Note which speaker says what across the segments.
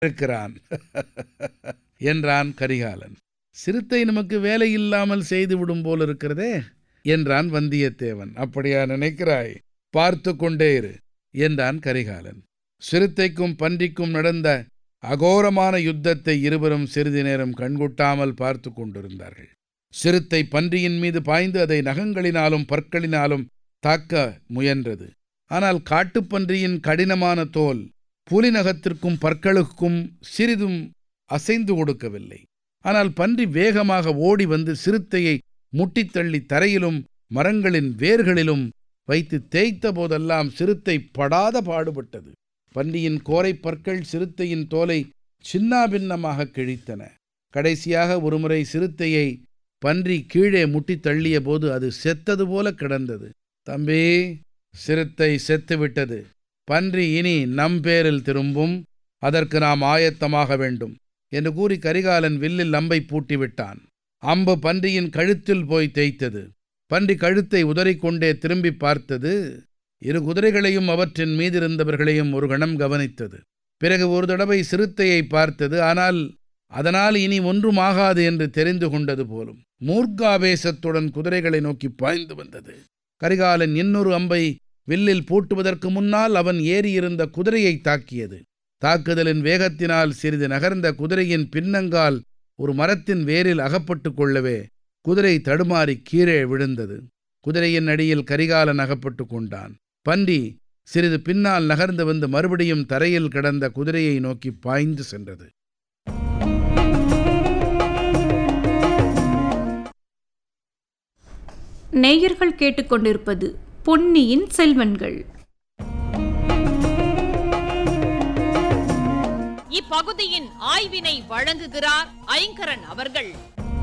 Speaker 1: இருக்கிறான் என்றான் கரிகாலன் சிறுத்தை நமக்கு வேலை இல்லாமல் செய்துவிடும் போல் இருக்கிறதே என்றான் வந்தியத்தேவன் அப்படியா நினைக்கிறாய் பார்த்து கொண்டே இரு என்றான் கரிகாலன் சிறுத்தைக்கும் பன்றிக்கும் நடந்த அகோரமான யுத்தத்தை இருவரும் சிறிது நேரம் கண்கொட்டாமல் பார்த்து கொண்டிருந்தார்கள் சிறுத்தை பன்றியின் மீது பாய்ந்து அதை நகங்களினாலும் பற்களினாலும் தாக்க முயன்றது ஆனால் காட்டுப்பன்றியின் கடினமான தோல் புலிநகத்திற்கும் பற்களுக்கும் சிறிதும் அசைந்து கொடுக்கவில்லை ஆனால் பன்றி வேகமாக ஓடி வந்து சிறுத்தையை முட்டித்தள்ளி தரையிலும் மரங்களின் வேர்களிலும் வைத்து தேய்த்த போதெல்லாம் சிறுத்தை படாத பாடுபட்டது பன்றியின் கோரைப் பற்கள் சிறுத்தையின் தோலை சின்னாபின்னமாக கிழித்தன கடைசியாக ஒருமுறை சிறுத்தையை பன்றி கீழே முட்டித் தள்ளிய போது அது செத்தது போல கிடந்தது தம்பி சிறுத்தை செத்துவிட்டது பன்றி இனி நம் பேரில் திரும்பும் அதற்கு நாம் ஆயத்தமாக வேண்டும் என்று கூறி கரிகாலன் வில்லில் அம்பை பூட்டிவிட்டான் அம்பு பன்றியின் கழுத்தில் போய் தேய்த்தது பன்றி கழுத்தை உதறிக்கொண்டே திரும்பி பார்த்தது இரு குதிரைகளையும் அவற்றின் மீதிருந்தவர்களையும் ஒரு கணம் கவனித்தது பிறகு ஒரு தடவை சிறுத்தையை பார்த்தது ஆனால் அதனால் இனி ஒன்றும் ஆகாது என்று தெரிந்து கொண்டது போலும் மூர்க்காவேசத்துடன் குதிரைகளை நோக்கி பாய்ந்து வந்தது கரிகாலன் இன்னொரு அம்பை வில்லில் பூட்டுவதற்கு முன்னால் அவன் ஏறியிருந்த குதிரையை தாக்கியது தாக்குதலின் வேகத்தினால் சிறிது நகர்ந்த குதிரையின் பின்னங்கால் ஒரு மரத்தின் வேரில் அகப்பட்டு கொள்ளவே குதிரை தடுமாறி கீழே விழுந்தது குதிரையின் அடியில் கரிகாலன் அகப்பட்டு கொண்டான் பன்றி சிறிது பின்னால் நகர்ந்து வந்து மறுபடியும் தரையில் கிடந்த குதிரையை நோக்கி பாய்ந்து சென்றது
Speaker 2: நேயர்கள் கேட்டுக்கொண்டிருப்பது பொன்னியின் செல்வன்கள்
Speaker 3: இப்பகுதியின் ஆய்வினை வழங்குகிறார் ஐங்கரன் அவர்கள்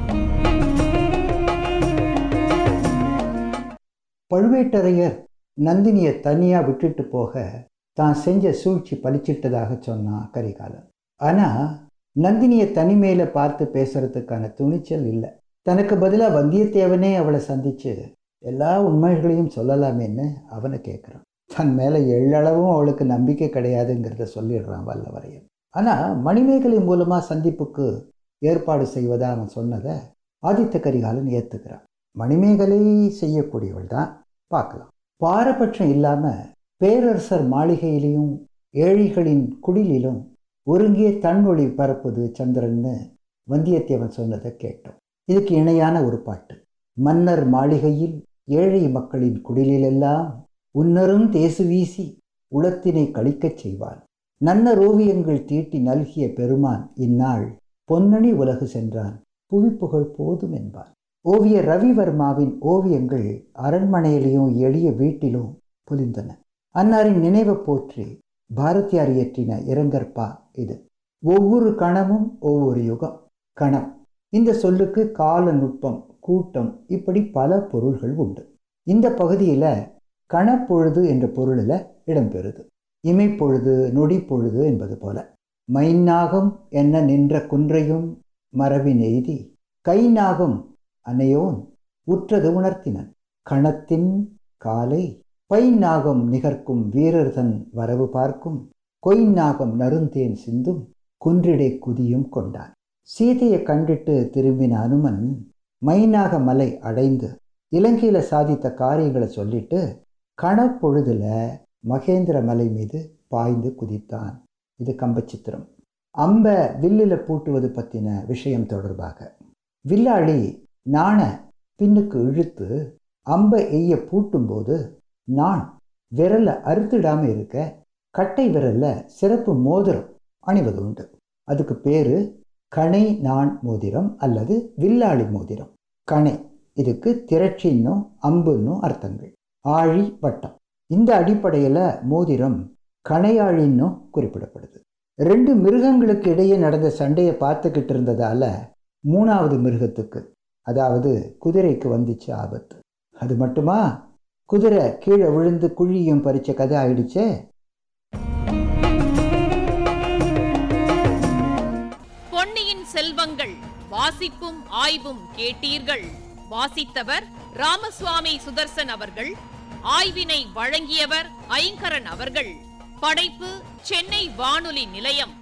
Speaker 4: பழுவேட்டரையர் நந்தினியை தனியாக விட்டுட்டு போக தான் செஞ்ச சூழ்ச்சி பலிச்சிட்டதாக சொன்னான் கரிகாலன் ஆனால் நந்தினியை தனிமையில் பார்த்து பேசுறதுக்கான துணிச்சல் இல்லை தனக்கு பதிலாக வந்தியத்தேவனே அவளை சந்திச்சு எல்லா உண்மைகளையும் சொல்லலாமேன்னு அவனை கேட்குறான் தன் மேலே எள்ளளவும் அவளுக்கு நம்பிக்கை கிடையாதுங்கிறத சொல்லிடுறான் வல்லவரையன் ஆனால் மணிமேகலை மூலமாக சந்திப்புக்கு ஏற்பாடு செய்வதா அவன் சொன்னதை ஆதித்த கரிகாலன் ஏற்றுக்கிறான் மணிமேகலை செய்யக்கூடியவள் தான் பார்க்கலாம் பாரபட்சம் இல்லாமல் பேரரசர் மாளிகையிலையும் ஏழைகளின் குடிலிலும் ஒருங்கே தன்னொளி பரப்புது சந்திரன்னு வந்தியத்தேவன் சொன்னதை கேட்டோம் இதுக்கு இணையான ஒரு பாட்டு மன்னர் மாளிகையில் ஏழை மக்களின் குடிலெல்லாம் உன்னரும் தேசு வீசி உளத்தினை கழிக்கச் செய்வான் நன்னர் ஓவியங்கள் தீட்டி நல்கிய பெருமான் இந்நாள் பொன்னணி உலகு சென்றான் புவிப்புகழ் போதும் என்பான் ஓவியர் ரவிவர்மாவின் ஓவியங்கள் அரண்மனையிலும் எளிய வீட்டிலும் பொலிந்தன அன்னாரின் நினைவை போற்றி பாரதியார் இயற்றின இரங்கற்பா இது ஒவ்வொரு கணமும் ஒவ்வொரு யுகம் கணம் இந்த சொல்லுக்கு கால நுட்பம் கூட்டம் இப்படி பல பொருள்கள் உண்டு இந்த பகுதியில் கணப்பொழுது என்ற பொருளில் இடம்பெறுது இமைப்பொழுது நொடிப்பொழுது என்பது போல மைநாகம் என்ன நின்ற குன்றையும் மரபின் எய்தி கைநாகம் அன்னையோன் உற்றது உணர்த்தினன் கணத்தின் காலை பைநாகம் நிகர்க்கும் வீரர்தன் வரவு பார்க்கும் கொய்நாகம் நருந்தேன் சிந்தும் குன்றிடை குதியும் கொண்டான் சீதையை கண்டிட்டு திரும்பின அனுமன் மைனாக மலை அடைந்து இலங்கையில் சாதித்த காரியங்களை சொல்லிட்டு கணப்பொழுதுல மகேந்திர மலை மீது பாய்ந்து குதித்தான் இது கம்பச்சித்திரம் அம்ப வில்லில் பூட்டுவது பற்றின விஷயம் தொடர்பாக வில்லாளி நாண பின்னுக்கு இழுத்து அம்பை எய்ய பூட்டும்போது நான் விரலை அறுத்துடாம இருக்க கட்டை விரல்ல சிறப்பு மோதிரம் அணிவது உண்டு அதுக்கு பேரு கணை நான் மோதிரம் அல்லது வில்லாளி மோதிரம் கணை இதுக்கு திரட்சின்னும் அம்புன்னும் அர்த்தங்கள் ஆழி வட்டம் இந்த அடிப்படையில் மோதிரம் கணையாழின்னும் குறிப்பிடப்படுது ரெண்டு மிருகங்களுக்கு இடையே நடந்த சண்டையை பார்த்துக்கிட்டு இருந்ததால மூணாவது மிருகத்துக்கு அதாவது குதிரைக்கு வந்துச்சு ஆபத்து அது மட்டுமா குதிரை கீழே விழுந்து குழியும் பறிச்ச கதை ஆயிடுச்சே
Speaker 3: பொன்னியின் செல்வங்கள் வாசிப்பும் ஆய்வும் கேட்டீர்கள் வாசித்தவர் ராமசுவாமி சுதர்சன் அவர்கள் ஆய்வினை வழங்கியவர் ஐங்கரன் அவர்கள் படைப்பு சென்னை வானொலி நிலையம்